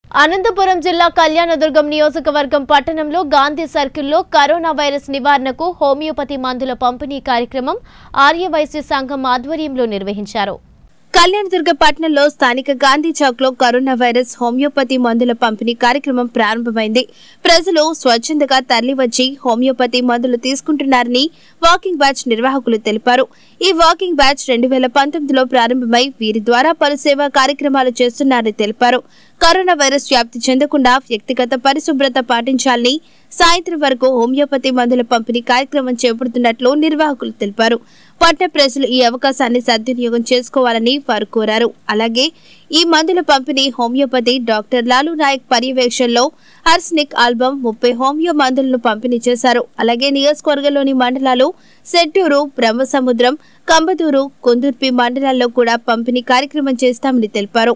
అనంతపురం జిల్లా కళ్యాణదుర్గం నియోజకవర్గం పట్టణంలో గాంధీ సర్కిల్లో కరోనా వైరస్ నివారణకు హోమియోపతి మందుల పంపిణీ కార్యక్రమం ఆర్యవైశ్య సంఘం ఆధ్వర్యంలో నిర్వహించారు కళ్యాణదుర్గ పట్టణంలో స్థానిక గాంధీ చౌక్ లో కరోనా వైరస్ హోమియోపతి మందుల పంపిణీ కార్యక్రమం ప్రారంభమైంది ప్రజలు స్వచ్ఛందగా తరలివచ్చి హోమియోపతి మందులు తీసుకుంటున్నారని వాకింగ్ బ్యాచ్ నిర్వాహకులు తెలిపారు ఈ వాకింగ్ బ్యాచ్ రెండు వేల పంతొమ్మిదిలో ప్రారంభమై వీరి ద్వారా పలు సేవా కార్యక్రమాలు చేస్తున్నారని తెలిపారు కరోనా వైరస్ వ్యాప్తి చెందకుండా వ్యక్తిగత పరిశుభ్రత పాటించాలని సాయంత్రం వరకు హోమియోపతి మందుల పంపిణీ కార్యక్రమం చేపడుతున్నట్లు నిర్వాహకులు తెలిపారు పట్టణ ప్రజలు ఈ అవకాశాన్ని సద్వినియోగం చేసుకోవాలని వారు కోరారు అలాగే ఈ మందుల పంపిణీ హోమియోపతి డాక్టర్ లాలు నాయక్ పర్యవేక్షణలో హర్స్నిక్ ఆల్బమ్ ముప్పై హోమియో మందులను పంపిణీ చేశారు అలాగే నియోజకవర్గంలోని మండలాలు సెట్టూరు బ్రహ్మసముద్రం కంబదూరు కొందుర్పి మండలాల్లో కూడా పంపిణీ కార్యక్రమం చేస్తామని తెలిపారు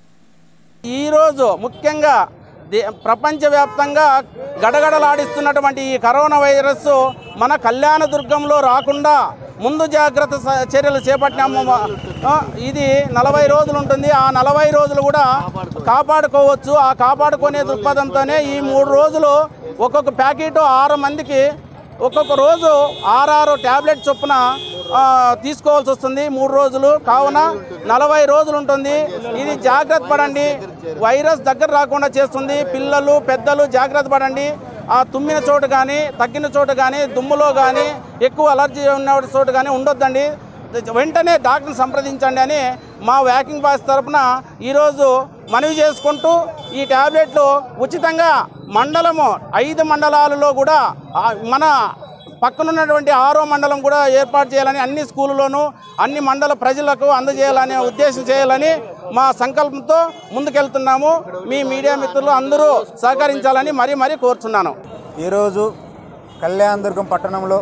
ఈరోజు ముఖ్యంగా దే- ప్రపంచవ్యాప్తంగా గడగడలాడిస్తున్నటువంటి ఈ కరోనా వైరస్ మన కళ్యాణదుర్గంలో రాకుండా ముందు జాగ్రత్త స- చర్యలు చేపట్టినాము ఆ, ఇది నలభై రోజులు ఉంటుంది ఆ నలభై రోజులు కూడా కాపాడుకోవచ్చు ఆ కాపాడుకునే దృక్పథంతోనే ఈ మూడు రోజులు ఒక్కొక్క ప్యాకెట్ ఆరు మందికి ఒక్కొక్క రోజు ఆరారు ట్యాబ్లెట్ చొప్పున ఆ, తీసుకోవాల్సి వస్తుంది మూడు రోజులు కావున నలభై రోజులు ఉంటుంది ఇది జాగ్రత్త పడండి వైరస్ దగ్గర రాకుండా చేస్తుంది పిల్లలు పెద్దలు జాగ్రత్త పడండి ఆ తుమ్మిన చోటు కానీ తగ్గిన చోటు కానీ దుమ్ములో కానీ ఎక్కువ అలర్జీ ఉన్న చోటు కానీ ఉండొద్దండి వెంటనే డాక్టర్ని సంప్రదించండి అని మా వ్యాకింగ్ బాస్ తరపున ఈరోజు మనవి చేసుకుంటూ ఈ ట్యాబ్లెట్లు ఉచితంగా మండలము ఐదు మండలాలలో కూడా ఆ, మన పక్కనున్నటువంటి ఆరో మండలం కూడా ఏర్పాటు చేయాలని అన్ని స్కూళ్ళలోనూ అన్ని మండల ప్రజలకు అందజేయాలనే ఉద్దేశం చేయాలని మా సంకల్పంతో ముందుకెళ్తున్నాము మీ మీడియా మిత్రులు అందరూ సహకరించాలని మరీ మరీ కోరుచున్నాను ఈరోజు కళ్యాణదుర్గం పట్టణంలో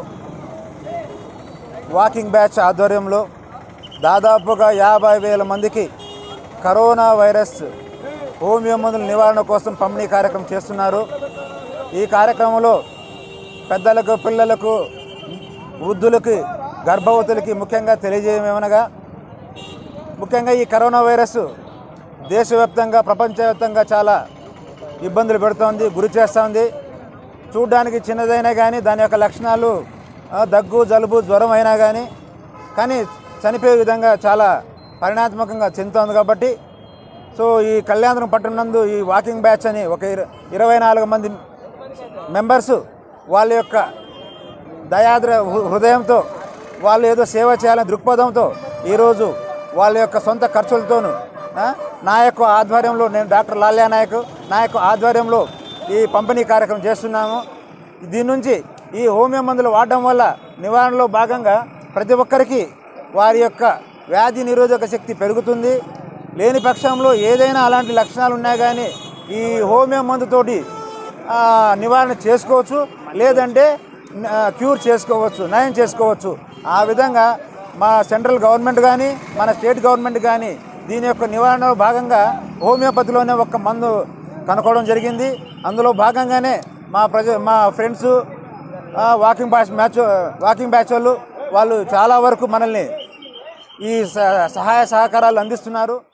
వాకింగ్ బ్యాచ్ ఆధ్వర్యంలో దాదాపుగా యాభై వేల మందికి కరోనా వైరస్ హోమియో మందుల నివారణ కోసం పంపిణీ కార్యక్రమం చేస్తున్నారు ఈ కార్యక్రమంలో పెద్దలకు పిల్లలకు వృద్ధులకి గర్భవతులకి ముఖ్యంగా తెలియజేయమేమనగా ముఖ్యంగా ఈ కరోనా వైరస్ దేశవ్యాప్తంగా ప్రపంచవ్యాప్తంగా చాలా ఇబ్బందులు పెడుతోంది గురి చేస్తోంది చూడ్డానికి చిన్నదైనా కానీ దాని యొక్క లక్షణాలు ఆ, దగ్గు జలుబు జ్వరం అయినా కానీ కానీ చనిపోయే విధంగా చాలా పరిణాత్మకంగా చెందుతోంది కాబట్టి సో ఈ కళ్యాణం పట్టణందు ఈ వాకింగ్ బ్యాచ్ అని ఒక ఇర- ఇరవై నాలుగు మంది మెంబర్స్ వాళ్ళ యొక్క దయాద్ర హృ- హృదయంతో వాళ్ళు ఏదో సేవ చేయాలనే దృక్పథంతో ఈరోజు వాళ్ళ యొక్క సొంత ఖర్చులతోనూ ఆ, నా యొక్క ఆధ్వర్యంలో నేను డాక్టర్ లాల్యా నాయక్ నా యొక్క ఆధ్వర్యంలో ఈ పంపిణీ కార్యక్రమం చేస్తున్నాము దీని నుంచి ఈ హోమియో మందులు వాడడం వల్ల నివారణలో భాగంగా ప్రతి ఒక్కరికి వారి యొక్క వ్యాధి నిరోధక శక్తి పెరుగుతుంది లేని పక్షంలో ఏదైనా అలాంటి లక్షణాలు ఉన్నా కానీ ఈ హోమియో మందుతోటి ఆ, నివారణ చేసుకోవచ్చు లేదంటే ఆ, క్యూర్ చేసుకోవచ్చు నయం చేసుకోవచ్చు ఆ విధంగా మా సెంట్రల్ గవర్నమెంట్ కానీ మన స్టేట్ గవర్నమెంట్ కానీ దీని యొక్క నివారణలో భాగంగా హోమియోపతిలోనే ఒక మందు కనుక్కోవడం జరిగింది అందులో భాగంగానే మా ప్రజ మా friends walking batch match walking batch వాళ్ళు వాళ్ళు చాలా వరకు మనల్ని ఈ స- సహాయ సహకారాలు అందిస్తున్నారు